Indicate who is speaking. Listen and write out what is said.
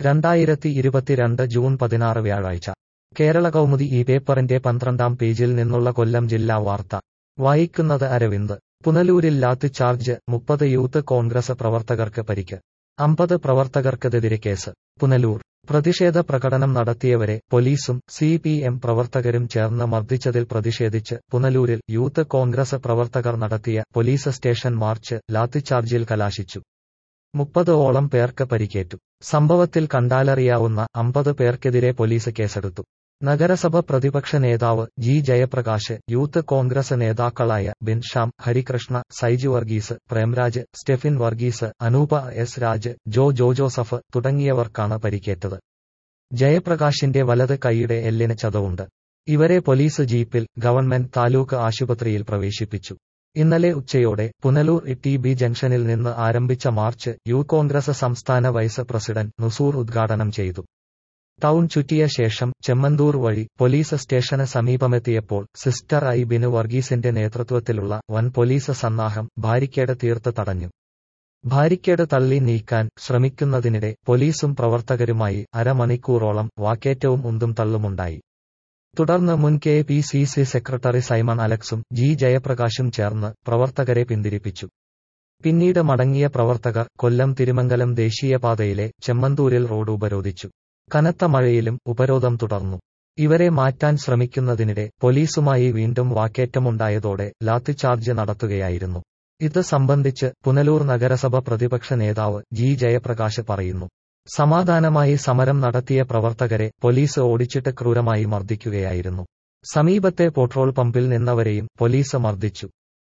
Speaker 1: രണ്ടായിരത്തി ഇരുപത്തിരണ്ട് ജൂൺ പതിനാറ് വ്യാഴാഴ്ച കേരള കൗമുദി ഈ പേപ്പറിന്റെ പന്ത്രണ്ടാം പേജിൽ നിന്നുള്ള കൊല്ലം ജില്ലാ വാർത്ത വായിക്കുന്നത് അരവിന്ദ് പുനലൂരിൽ ലാത്തിച്ചാർജ് മുപ്പത് യൂത്ത് കോൺഗ്രസ് പ്രവർത്തകർക്ക് പരിക്ക് അമ്പത് പ്രവർത്തകർക്കെതിരെ കേസ് പുനലൂർ പ്രതിഷേധ പ്രകടനം നടത്തിയവരെ പോലീസും സി പി എം പ്രവർത്തകരും ചേർന്ന് മർദ്ദിച്ചതിൽ പ്രതിഷേധിച്ച് പുനലൂരിൽ യൂത്ത് കോൺഗ്രസ് പ്രവർത്തകർ നടത്തിയ പോലീസ് സ്റ്റേഷൻ മാർച്ച് ലാത്തിച്ചാർജിൽ കലാശിച്ചു മുപ്പത് ഓളം പേർക്ക് പരിക്കേറ്റു സംഭവത്തിൽ കണ്ടാലറിയാവുന്ന അമ്പത് പേർക്കെതിരെ പോലീസ് കേസെടുത്തു നഗരസഭ പ്രതിപക്ഷ നേതാവ് ജി ജയപ്രകാശ് യൂത്ത് കോൺഗ്രസ് നേതാക്കളായ ബിൻഷാം ഹരികൃഷ്ണ സൈജു വർഗീസ് പ്രേംരാജ് സ്റ്റെഫിൻ വർഗീസ് അനൂപ എസ് രാജ് ജോ ജോ ജോസഫ് തുടങ്ങിയവർക്കാണ് പരിക്കേറ്റത് ജയപ്രകാശിന്റെ വലത് കൈയുടെ എല്ലിന് ചതവുണ്ട് ഇവരെ പോലീസ് ജീപ്പിൽ ഗവൺമെന്റ് താലൂക്ക് ആശുപത്രിയിൽ പ്രവേശിപ്പിച്ചു ഇന്നലെ ഉച്ചയോടെ പുനലൂർ ടി ബി ജംഗ്ഷനിൽ നിന്ന് ആരംഭിച്ച മാർച്ച് യൂത്ത് കോൺഗ്രസ് സംസ്ഥാന വൈസ് പ്രസിഡന്റ് നുസൂർ ഉദ്ഘാടനം ചെയ്തു ടൗൺ ചുറ്റിയ ശേഷം ചെമ്മന്തൂർ വഴി പോലീസ് സ്റ്റേഷന് സമീപമെത്തിയപ്പോൾ സിസ്റ്റർ ഐ ബിനു വർഗീസിന്റെ നേതൃത്വത്തിലുള്ള വൻ പോലീസ് സന്നാഹം ബാരിക്കേഡ് തീർത്ത് തടഞ്ഞു ബാരിക്കേഡ് തള്ളി നീക്കാൻ ശ്രമിക്കുന്നതിനിടെ പോലീസും പ്രവർത്തകരുമായി അരമണിക്കൂറോളം വാക്കേറ്റവും ഉന്തും തള്ളുമുണ്ടായി തുടർന്ന് മുൻ K P C C secretary Simon അലക്സും ജി ജയപ്രകാശും ചേർന്ന് പ്രവർത്തകരെ പിന്തിരിപ്പിച്ചു പിന്നീട് മടങ്ങിയ പ്രവർത്തകർ കൊല്ലം തിരുമംഗലം ദേശീയപാതയിലെ ചെമ്മന്തൂരിൽ റോഡ് ഉപരോധിച്ചു കനത്ത മഴയിലും ഉപരോധം തുടർന്നു ഇവരെ മാറ്റാൻ ശ്രമിക്കുന്നതിനിടെ പോലീസുമായി വീണ്ടും വാക്കേറ്റമുണ്ടായതോടെ ലാത്തിച്ചാർജ് നടത്തുകയായിരുന്നു ഇത് സംബന്ധിച്ച് പുനലൂർ നഗരസഭ പ്രതിപക്ഷ നേതാവ് ജി ജയപ്രകാശ് പറയുന്നു സമാധാനമായി സമരം നടത്തിയ പ്രവർത്തകരെ പോലീസ് ഓടിച്ചിട്ട് ക്രൂരമായി മർദ്ദിക്കുകയായിരുന്നു സമീപത്തെ പെട്രോൾ പമ്പിൽ നിന്നവരെയും പോലീസ് മർദ്ദിച്ചു